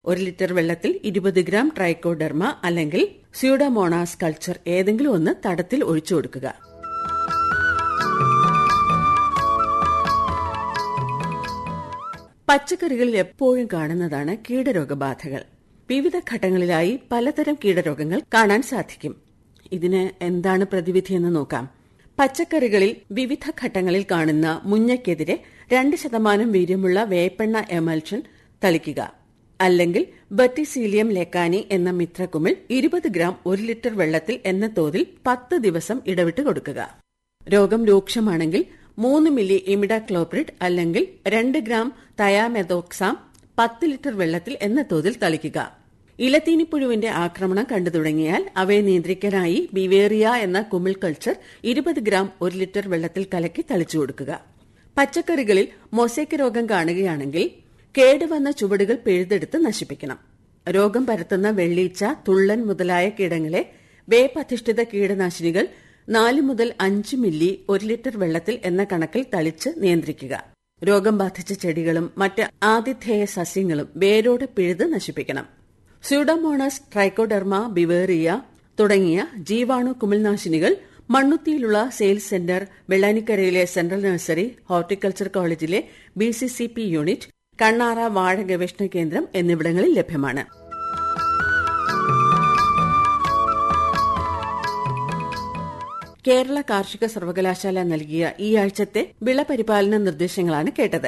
ഒരു ലിറ്റർ വെള്ളത്തിൽ ഇരുപത് ഗ്രാം ട്രൈക്കോഡെർമ അല്ലെങ്കിൽ സ്യൂഡോമോണാസ് കൾച്ചർ ഏതെങ്കിലും ഒന്ന് തടത്തിൽ ഒഴിച്ചു കൊടുക്കുക പച്ചക്കറികളിൽ എപ്പോഴും കാണുന്നതാണ് കീടരോഗബാധകൾ വിവിധ ഘട്ടങ്ങളിലായി പലതരം കീടരോഗങ്ങൾ കാണാൻ സാധിക്കും ഇതിന് എന്താണ് പ്രതിവിധിയെന്ന് നോക്കാം പച്ചക്കറികളിൽ വിവിധ ഘട്ടങ്ങളിൽ കാണുന്ന മുഞ്ഞയ്ക്കെതിരെ രണ്ട് ശതമാനം വീര്യമുള്ള വേപ്പെണ്ണ എമൽഷൻ തളിക്കുക അല്ലെങ്കിൽ ബറ്റിസീലിയം ലെക്കാനി എന്ന മിത്രക്കുമിൾ ഇരുപത് ഗ്രാം ഒരു ലിറ്റർ വെള്ളത്തിൽ എന്ന തോതിൽ പത്ത് ദിവസം ഇടവിട്ട് കൊടുക്കുക രോഗം രൂക്ഷമാണെങ്കിൽ മൂന്ന് മില്ലി ഇമിഡാക്ലോപ്രിഡ് അല്ലെങ്കിൽ രണ്ട് ഗ്രാം തയാമെതോക്സാം പത്ത് ലിറ്റർ വെള്ളത്തിൽ എന്ന തോതിൽ തളിക്കുക ഇലത്തീനിപ്പുഴുവിന്റെ ആക്രമണം കണ്ടു തുടങ്ങിയാൽ അവയെ നിയന്ത്രിക്കാനായി ബിവേറിയ എന്ന കുമിൾ കൾച്ചർ ഇരുപത് ഗ്രാം ഒരു ലിറ്റർ വെള്ളത്തിൽ കലക്കി തളിച്ചു കൊടുക്കുക പച്ചക്കറികളിൽ മൊസൈക്ക് രോഗം കാണുകയാണെങ്കിൽ കേടുവന്ന ചുവടുകൾ പിഴുതെടുത്ത് നശിപ്പിക്കണം രോഗം പരത്തുന്ന വെള്ളീച്ച തുള്ളൻ മുതലായ കീടങ്ങളെ വേപ്പധിഷ്ഠിത കീടനാശിനികൾ നാല് മുതൽ അഞ്ച് മില്ലി ഒരു ലിറ്റർ വെള്ളത്തിൽ എന്ന കണക്കിൽ തളിച്ച് നിയന്ത്രിക്കുക രോഗം ബാധിച്ച ചെടികളും മറ്റ് ആതിഥേയ സസ്യങ്ങളും വേരോടെ പിഴുത് നശിപ്പിക്കണം സ്യൂഡോമോണസ് ട്രൈക്കോഡെർമ ബിവേറിയ തുടങ്ങിയ ജീവാണു കുമിൾനാശിനികൾ മണ്ണുത്തിയിലുള്ള സെയിൽസ് സെന്റർ വെള്ളാനിക്കരയിലെ സെൻട്രൽ നഴ്സറി ഹോർട്ടിക്കൾച്ചർ കോളേജിലെ B C C P unit Kannara വാഴ ഗവേഷണ കേന്ദ്രം എന്നിവിടങ്ങളിൽ ലഭ്യമാണ് കേരള കാർഷിക സർവകലാശാല നൽകിയ ഈ ആഴ്ചത്തെ വിള പരിപാലന നിർദ്ദേശങ്ങളാണ് കേട്ടത്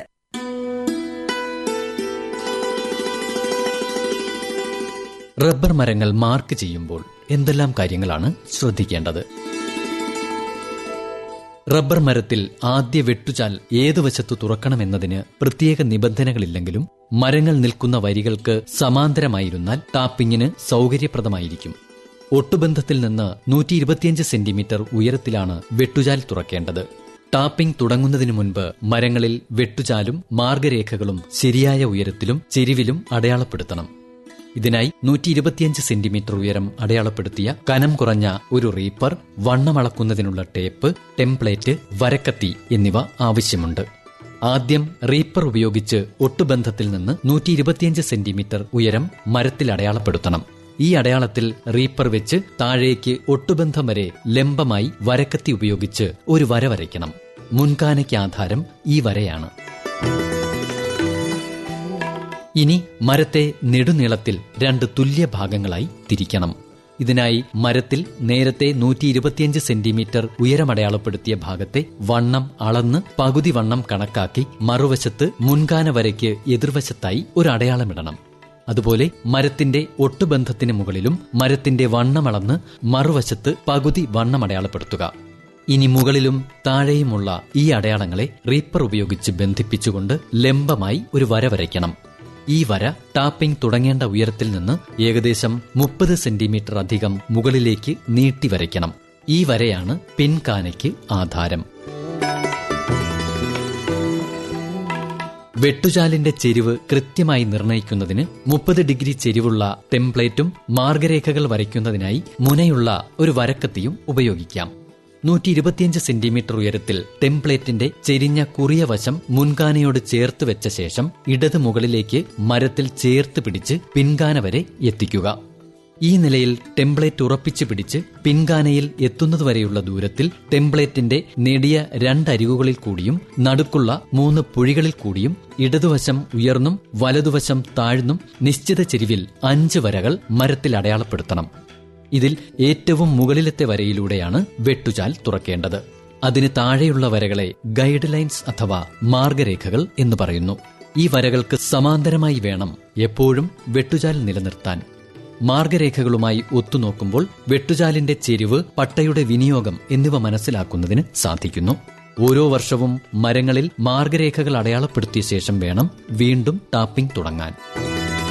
റബ്ബർ മരങ്ങൾ മാർക്ക് ചെയ്യുമ്പോൾ എന്തെല്ലാം കാര്യങ്ങളാണ് ശ്രദ്ധിക്കേണ്ടത് റബ്ബർ മരത്തിൽ ആദ്യ വെട്ടുചാൽ ഏതു വശത്തു തുറക്കണമെന്നതിന് പ്രത്യേക നിബന്ധനകളില്ലെങ്കിലും മരങ്ങൾ നിൽക്കുന്ന വരികൾക്ക് സമാന്തരമായിരുന്നാൽ ടാപ്പിങ്ങിന് സൗകര്യപ്രദമായിരിക്കും ഒട്ടുബന്ധത്തിൽ നിന്ന് നൂറ്റി ഇരുപത്തിയഞ്ച് സെന്റിമീറ്റർ ഉയരത്തിലാണ് വെട്ടുചാൽ തുറക്കേണ്ടത് ടാപ്പിംഗ് തുടങ്ങുന്നതിനു മുൻപ് മരങ്ങളിൽ വെട്ടുചാലും മാർഗരേഖകളും ശരിയായ ഉയരത്തിലും ചെരിവിലും അടയാളപ്പെടുത്തണം ഇതിനായി നൂറ്റി ഇരുപത്തിയഞ്ച് സെന്റിമീറ്റർ ഉയരം അടയാളപ്പെടുത്തിയ കനം കുറഞ്ഞ ഒരു റീപ്പർ വണ്ണമളക്കുന്നതിനുള്ള ടേപ്പ് ടെംപ്ലേറ്റ് വരക്കത്തി എന്നിവ ആവശ്യമുണ്ട് ആദ്യം റീപ്പർ ഉപയോഗിച്ച് ഒട്ടുബന്ധത്തിൽ നിന്ന് നൂറ്റി ഇരുപത്തിയഞ്ച് സെന്റിമീറ്റർ ഉയരം മരത്തിൽ അടയാളപ്പെടുത്തണം ഈ അടയാളത്തിൽ റീപ്പർ വെച്ച് താഴേക്ക് ഒട്ടുബന്ധം വരെ ലംബമായി വരക്കത്തി ഉപയോഗിച്ച് ഒരു വര വരയ്ക്കണം മുൻകാനയ്ക്ക് ആധാരം ഈ വരയാണ് ഇനി മരത്തെ നെടുനീളത്തിൽ രണ്ട് തുല്യ ഭാഗങ്ങളായി തിരിക്കണം ഇതിനായി മരത്തിൽ നേരത്തെ നൂറ്റി ഇരുപത്തിയഞ്ച് സെന്റിമീറ്റർ ഉയരമടയാളപ്പെടുത്തിയ ഭാഗത്തെ വണ്ണം അളന്ന് പകുതി വണ്ണം കണക്കാക്കി മറുവശത്ത് മുൻകാന വരയ്ക്ക് എതിർവശത്തായി ഒരു അടയാളമിടണം അതുപോലെ മരത്തിന്റെ ഒട്ടുബന്ധത്തിന് മുകളിലും മരത്തിന്റെ വണ്ണമളന്ന് മറുവശത്ത് പകുതി വണ്ണം അടയാളപ്പെടുത്തുക ഇനി മുകളിലും താഴെയുമുള്ള ഈ അടയാളങ്ങളെ റീപ്പർ ഉപയോഗിച്ച് ബന്ധിപ്പിച്ചുകൊണ്ട് ലംബമായി ഒരു വര വരയ്ക്കണം ഈ വര ടാപ്പിംഗ് തുടങ്ങേണ്ട ഉയരത്തിൽ നിന്ന് ഏകദേശം മുപ്പത് സെന്റിമീറ്റർ അധികം മുകളിലേക്ക് നീട്ടി വരയ്ക്കണം ഈ വരയാണ് പിൻകാനയ്ക്ക് ആധാരം വെട്ടുചാലിന്റെ ചെരിവ് കൃത്യമായി നിർണയിക്കുന്നതിന് മുപ്പത് ഡിഗ്രി ചെരിവുള്ള ടെംപ്ലേറ്റും മാർഗരേഖകൾ വരയ്ക്കുന്നതിനായി മുനയുള്ള ഒരു വരക്കത്തിയും ഉപയോഗിക്കാം നൂറ്റി ഇരുപത്തിയഞ്ച് സെന്റിമീറ്റർ ഉയരത്തിൽ ടെംപ്ലേറ്റിന്റെ ചെരിഞ്ഞ കുറിയ വശം മുൻകാനയോട് ചേർത്ത് വെച്ച ശേഷം ഇടത് മുകളിലേക്ക് മരത്തിൽ ചേർത്ത് പിടിച്ച് പിൻകാന വരെ എത്തിക്കുക ഈ നിലയിൽ ടെംപ്ലേറ്റ് ഉറപ്പിച്ചു പിടിച്ച് പിൻകാനയിൽ എത്തുന്നതുവരെയുള്ള ദൂരത്തിൽ ടെംപ്ലേറ്റിന്റെ നെടിയ രണ്ടരികുകളിൽ കൂടിയും നടുക്കുള്ള മൂന്ന് പുഴികളിൽ കൂടിയും ഇടതുവശം ഉയർന്നും വലതുവശം താഴ്ന്നും നിശ്ചിത ചെരിവിൽ അഞ്ച് വരകൾ മരത്തിൽ അടയാളപ്പെടുത്തണം ഇതിൽ ഏറ്റവും മുകളിലത്തെ വരയിലൂടെയാണ് വെട്ടുചാൽ തുറക്കേണ്ടത് അതിന് താഴെയുള്ള വരകളെ ഗൈഡ് ലൈൻസ് അഥവാ മാർഗരേഖകൾ എന്ന് പറയുന്നു ഈ വരകൾക്ക് സമാന്തരമായി വേണം എപ്പോഴും വെട്ടുചാൽ നിലനിർത്താൻ മാർഗരേഖകളുമായി ഒത്തുനോക്കുമ്പോൾ വെട്ടുചാലിന്റെ ചെരിവ് പട്ടയുടെ വിനിയോഗം എന്നിവ മനസ്സിലാക്കുന്നതിന് സാധിക്കുന്നു ഓരോ വർഷവും മരങ്ങളിൽ മാർഗരേഖകൾ അടയാളപ്പെടുത്തിയ ശേഷം വേണം വീണ്ടും ടാപ്പിംഗ് തുടങ്ങാൻ